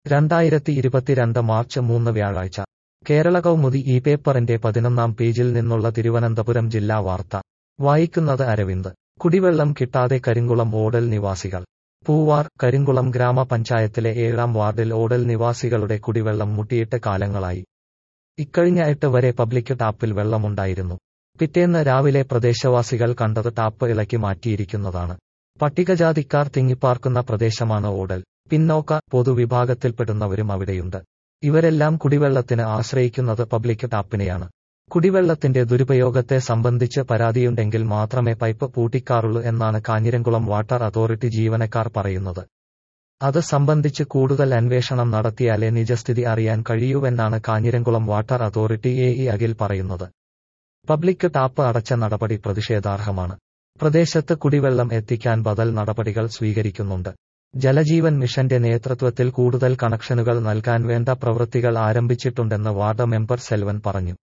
രണ്ടായിരത്തി ഇരുപത്തിരണ്ട് മാർച്ച് മൂന്ന് വ്യാഴാഴ്ച കേരള കൗമുദി ഈ പേപ്പറിന്റെ പതിനൊന്നാം പേജിൽ നിന്നുള്ള തിരുവനന്തപുരം ജില്ലാ വാർത്ത വായിക്കുന്നത് അരവിന്ദ് കുടിവെള്ളം കിട്ടാതെ കരിങ്കുളം ഓടൽ നിവാസികൾ പൂവാർ കരിങ്കുളം ഗ്രാമപഞ്ചായത്തിലെ ഏഴാം വാർഡിൽ ഓടൽ നിവാസികളുടെ കുടിവെള്ളം മുട്ടിയിട്ട് കാലങ്ങളായി ഇക്കഴിഞ്ഞ എട്ട് വരെ പബ്ലിക് ടാപ്പിൽ വെള്ളമുണ്ടായിരുന്നു പിറ്റേന്ന് രാവിലെ പ്രദേശവാസികൾ കണ്ടത് ടാപ്പ് ഇളക്കി മാറ്റിയിരിക്കുന്നതാണ് പട്ടികജാതിക്കാർ തിങ്ങിപ്പാർക്കുന്ന പ്രദേശമാണ് ഓടൽ പിന്നോക്ക പൊതുവിഭാഗത്തിൽപ്പെടുന്നവരും അവിടെയുണ്ട് ഇവരെല്ലാം കുടിവെള്ളത്തിന് ആശ്രയിക്കുന്നത് പബ്ലിക് ടാപ്പിനെയാണ് കുടിവെള്ളത്തിന്റെ ദുരുപയോഗത്തെ സംബന്ധിച്ച് പരാതിയുണ്ടെങ്കിൽ മാത്രമേ പൈപ്പ് പൂട്ടിക്കാറുള്ളൂ എന്നാണ് കാഞ്ഞിരംകുളം വാട്ടർ അതോറിറ്റി ജീവനക്കാർ പറയുന്നത് അത് സംബന്ധിച്ച് കൂടുതൽ അന്വേഷണം നടത്തിയാലേ നിജസ്ഥിതി അറിയാൻ കഴിയൂവെന്നാണ് Kanjiramkulam water authority A E Akhil പറയുന്നത് പബ്ലിക് ടാപ്പ് അടച്ച നടപടി പ്രതിഷേധാർഹമാണ് പ്രദേശത്ത് കുടിവെള്ളം എത്തിക്കാൻ ബദൽ നടപടികൾ സ്വീകരിക്കുന്നുണ്ട് ജലജീവൻ മിഷന്റെ നേതൃത്വത്തിൽ കൂടുതൽ കണക്ഷനുകൾ നൽകാൻ വേണ്ട പ്രവൃത്തികൾ ആരംഭിച്ചിട്ടുണ്ടെന്ന് വാർഡ് മെമ്പർ സെൽവൻ പറഞ്ഞു